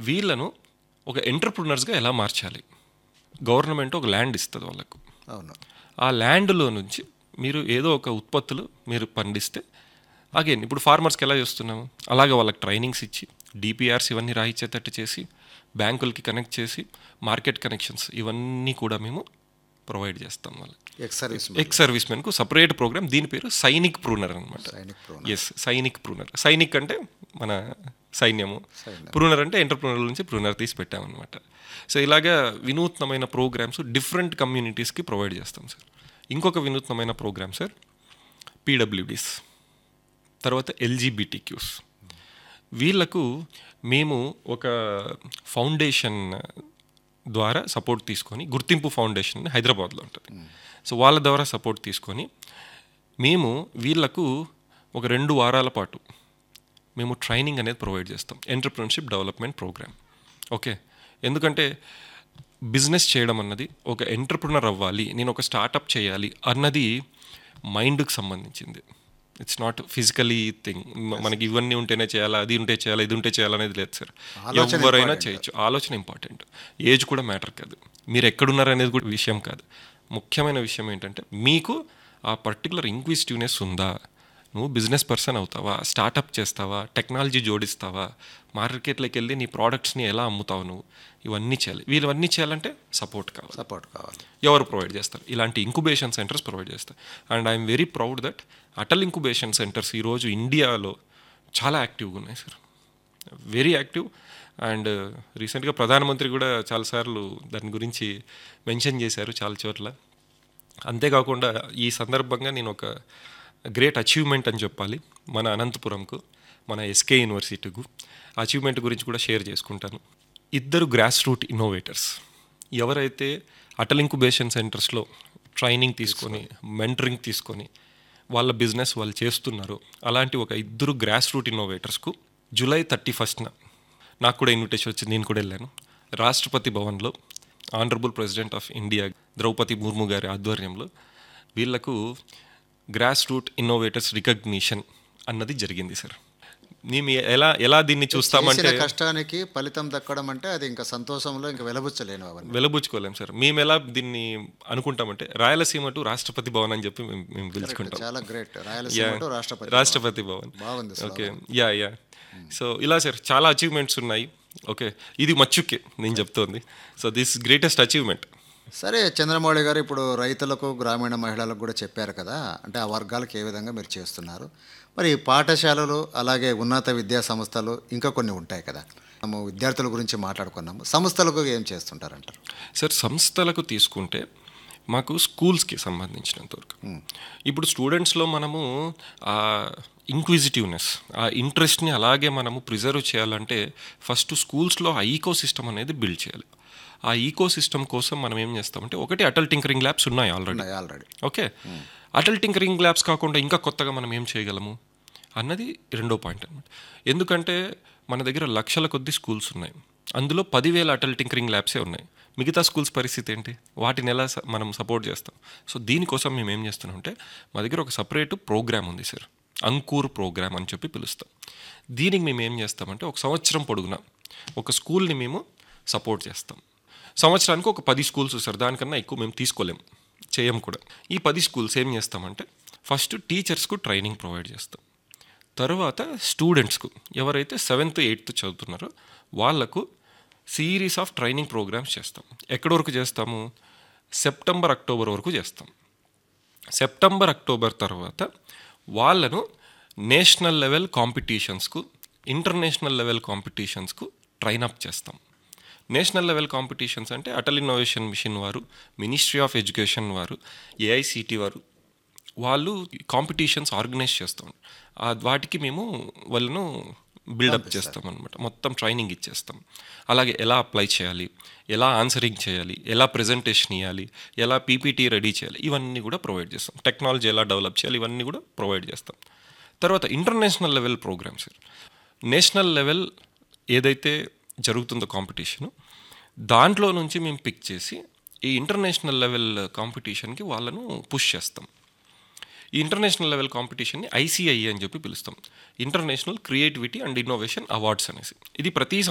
వీళ్ళను ఒక ఎంటర్ప్రినర్స్గా ఎలా మార్చాలి గవర్నమెంట్ ఒక ల్యాండ్ ఇస్తుంది వాళ్ళకు అవును ఆ ల్యాండ్లో నుంచి మీరు ఏదో ఒక ఉత్పత్తులు మీరు పండిస్తే అగైన్ ఇప్పుడు ఫార్మర్స్కి ఎలా చేస్తున్నాము అలాగే వాళ్ళకి ట్రైనింగ్స్ ఇచ్చి డిపిఆర్స్ ఇవన్నీ రాయిచ్చేటట్టు చేసి బ్యాంకులకి కనెక్ట్ చేసి మార్కెట్ కనెక్షన్స్ ఇవన్నీ కూడా మేము ప్రొవైడ్ చేస్తాం వాళ్ళకి ఎక్స్ సర్వీస్ ఎక్స్ సర్వీస్ మెన్కు సపరేట్ ప్రోగ్రామ్ దీని పేరు సైనిక్ ప్రూనర్ అనమాట సైనిక్ ప్రో ఎస్ సైనిక్ ప్రూనర్ సైనిక్ అంటే మన సైన్యము ప్రూనర్ అంటే ఎంటర్ప్రూనర్ నుంచి ప్రూనర్ తీసి పెట్టామన్నమాట సో ఇలాగా వినూత్నమైన ప్రోగ్రామ్స్ డిఫరెంట్ కమ్యూనిటీస్కి ప్రొవైడ్ చేస్తాం సార్ ఇంకొక వినూత్నమైన ప్రోగ్రామ్ సార్ పీడబ్ల్యూడీస్ తర్వాత ఎల్జీబీటీ క్యూస్ వీళ్ళకు మేము ఒక ఫౌండేషన్ ద్వారా సపోర్ట్ తీసుకొని గుర్తింపు ఫౌండేషన్ అని హైదరాబాద్లో ఉంటుంది సో వాళ్ళ ద్వారా సపోర్ట్ తీసుకొని మేము వీళ్ళకు ఒక రెండు వారాల పాటు మేము ట్రైనింగ్ అనేది ప్రొవైడ్ చేస్తాం ఎంటర్ప్రినర్షిప్ డెవలప్మెంట్ ప్రోగ్రామ్ ఓకే ఎందుకంటే బిజినెస్ చేయడం అన్నది ఒక ఎంటర్ప్రినర్ అవ్వాలి నేను ఒక స్టార్టప్ చేయాలి అన్నది మైండ్కి సంబంధించింది ఇట్స్ నాట్ ఫిజికలీ థింగ్ మనకి ఇవన్నీ ఉంటేనే చేయాలా అది ఉంటే చేయాలా ఇది ఉంటే చేయాలనేది లేదు సార్ ఆలోచన ఎవరైనా important. చేయొచ్చు ఆలోచన ఇంపార్టెంట్ ఏజ్ కూడా మ్యాటర్ కాదు మీరు ఎక్కడున్నారు అనేది కూడా విషయం కాదు ముఖ్యమైన విషయం ఏంటంటే మీకు ఆ పర్టికులర్ ఇంక్విజిటివ్నెస్ ఉందా నువ్వు బిజినెస్ పర్సన్ అవుతావా స్టార్టప్ చేస్తావా టెక్నాలజీ జోడిస్తావా మార్కెట్లోకి వెళ్ళి నీ ప్రోడక్ట్స్ని ఎలా అమ్ముతావు నువ్వు ఇవన్నీ చేయాలి వీళ్ళవన్నీ చేయాలంటే సపోర్ట్ కావాలి సపోర్ట్ కావాలి ఎవరు ప్రొవైడ్ చేస్తారు ఇలాంటి ఇంకుబేషన్ సెంటర్స్ ప్రొవైడ్ చేస్తారు and I'm very proud that Atal incubation centres ఈరోజు ఇండియాలో చాలా యాక్టివ్గా ఉన్నాయి సార్ వెరీ యాక్టివ్ అండ్ రీసెంట్గా ప్రధానమంత్రి కూడా చాలాసార్లు దాని గురించి మెన్షన్ చేశారు చాలా చోట్ల అంతేకాకుండా ఈ సందర్భంగా నేను ఒక గ్రేట్ అచీవ్మెంట్ అని చెప్పాలి మన అనంతపురంకు మన ఎస్కే యూనివర్సిటీకు అచీవ్మెంట్ గురించి కూడా షేర్ చేసుకుంటాను ఇద్దరు గ్రాస్ రూట్ ఇన్నోవేటర్స్ ఎవరైతే అటల్ ఇంకుబేషన్ సెంటర్స్లో ట్రైనింగ్ తీసుకొని మెంటరింగ్ తీసుకొని వాళ్ళ బిజినెస్ వాళ్ళు చేస్తున్నారు అలాంటి ఒక ఇద్దరు గ్రాస్ రూట్ ఇన్నోవేటర్స్కు జూలై థర్టీ ఫస్ట్న నాకు కూడా ఇన్విటేషన్ వచ్చింది నేను కూడా వెళ్ళాను రాష్ట్రపతి భవన్లో honourable president of India Draupadi Murmu గారి ఆధ్వర్యంలో వీళ్లకు గ్రాస్ రూట్ ఇన్నోవేటర్స్ రికగ్నిషన్ అన్నది జరిగింది సార్ మేము ఎలా ఎలా దీన్ని చూస్తామంటే చేసిన కష్టానికి ఫలితం దక్కడం అంటే అది ఇంకా సంతోషంలో ఇంకా వెలబుచ్చలేను అవన్నీ వెలబుచ్చుకోలేం సార్ మేము ఎలా దీన్ని అనుకుంటామంటే రాయలసీమ టు రాష్ట్రపతి భవన్ అని చెప్పి మేము మేము పిలుచుకుంటాం చాలా గ్రేట్ రాయలసీమ టు రాష్ట్రపతి రాష్ట్రపతి భవన్ బాగుంది అసలు. ఓకే యా యా సో ఇలా సార్ చాలా అచీవ్మెంట్స్ ఉన్నాయి ఓకే ఇది మచ్చుకే నేను చెప్తోంది సో దిస్ గ్రేటెస్ట్ అచీవ్మెంట్ సరే చంద్రమౌళి గారు ఇప్పుడు రైతులకు గ్రామీణ మహిళలకు కూడా చెప్పారు కదా అంటే ఆ వర్గాలకు ఏ విధంగా మీరు చేస్తున్నారు మరి పాఠశాలలు అలాగే ఉన్నత విద్యా సంస్థలు ఇంకా కొన్ని ఉంటాయి కదా మనము విద్యార్థుల గురించి మాట్లాడుకున్నాము సంస్థలకు ఏం చేస్తుంటారంటారు సార్ సంస్థలకు తీసుకుంటే మాకు స్కూల్స్కి సంబంధించినంత వరకు ఇప్పుడు స్టూడెంట్స్లో మనము ఆ ఇంక్విజిటివ్నెస్ ఆ ఇంట్రెస్ట్ని అలాగే మనము ప్రిజర్వ్ చేయాలంటే ఫస్ట్ స్కూల్స్లో ఆ ఈకో సిస్టమ్ అనేది బిల్డ్ చేయాలి ఆ ఈకో సిస్టమ్ కోసం మనం ఏం చేస్తామంటే ఒకటి అటల్ టింకరింగ్ ల్యాబ్స్ ఉన్నాయి ఆల్రెడీ ఉన్నాయి already okay Atal tinkering labs కాకుండా ఇంకా కొత్తగా మనం ఏం చేయగలము అన్నది రెండో పాయింట్ అనమాట ఎందుకంటే మన దగ్గర లక్షల కొద్ది స్కూల్స్ ఉన్నాయి అందులో పదివేల అటల్ టింకరింగ్ ల్యాబ్సే ఉన్నాయి మిగతా స్కూల్స్ పరిస్థితి ఏంటి వాటిని ఎలా స- మనం సపోర్ట్ చేస్తాం సో దీనికోసం మేము ఏం చేస్తున్నాం అంటే మా దగ్గర ఒక సపరేట్ ప్రోగ్రామ్ ఉంది సార్ అంకూర్ ప్రోగ్రామ్ అని చెప్పి పిలుస్తాం దీనికి మేము ఏం చేస్తామంటే ఒక సంవత్సరం పొడుగున ఒక స్కూల్ని మేము సపోర్ట్ చేస్తాం సంవత్సరానికి ఒక పది స్కూల్స్ సార్ దానికన్నా ఎక్కువ మేము తీసుకోలేము చేయం కూడా ఈ పది స్కూల్స్ ఏం చేస్తామంటే ఫస్ట్ టీచర్స్కు ట్రైనింగ్ ప్రొవైడ్ చేస్తాం తర్వాత స్టూడెంట్స్కు ఎవరైతే సెవెంత్ ఎయిత్ చదువుతున్నారో వాళ్ళకు సిరీస్ ఆఫ్ ట్రైనింగ్ ప్రోగ్రామ్స్ చేస్తాం ఎక్కడి వరకు చేస్తాము సెప్టెంబర్ అక్టోబర్ వరకు చేస్తాం సెప్టెంబర్ అక్టోబర్ తర్వాత వాళ్ళను నేషనల్ లెవెల్ కాంపిటీషన్స్కు ఇంటర్నేషనల్ లెవెల్ కాంపిటీషన్స్కు ట్రైన్ అప్ చేస్తాం నేషనల్ లెవెల్ కాంపిటీషన్స్ అంటే అటల్ ఇన్నోవేషన్ మిషన్ వారు మినిస్ట్రీ ఆఫ్ ఎడ్యుకేషన్ వారు ఏఐసిటి వారు వాళ్ళు కాంపిటీషన్స్ ఆర్గనైజ్ చేస్తాం ఆ వాటికి మేము వాళ్ళను బిల్డప్ చేస్తాం అనమాట మొత్తం ట్రైనింగ్ ఇచ్చేస్తాం అలాగే ఎలా అప్లై చేయాలి ఎలా ఆన్సరింగ్ చేయాలి ఎలా ప్రజెంటేషన్ ఇవ్వాలి ఎలా పీపీటీ రెడీ చేయాలి ఇవన్నీ కూడా ప్రొవైడ్ చేస్తాం టెక్నాలజీ ఎలా డెవలప్ చేయాలి ఇవన్నీ కూడా ప్రొవైడ్ చేస్తాం తర్వాత international level programmes national level ఏదైతే జరుగుతుందో కాంపిటీషను దాంట్లో నుంచి మేము పిక్ చేసి ఈ ఇంటర్నేషనల్ లెవెల్ కాంపిటీషన్కి వాళ్ళను పుష్ చేస్తాం ఈ ఇంటర్నేషనల్ లెవెల్ కాంపిటీషన్ని ఐసీఐ అని చెప్పి పిలుస్తాం international creativity and innovation awards అనేసి ఇది ప్రతి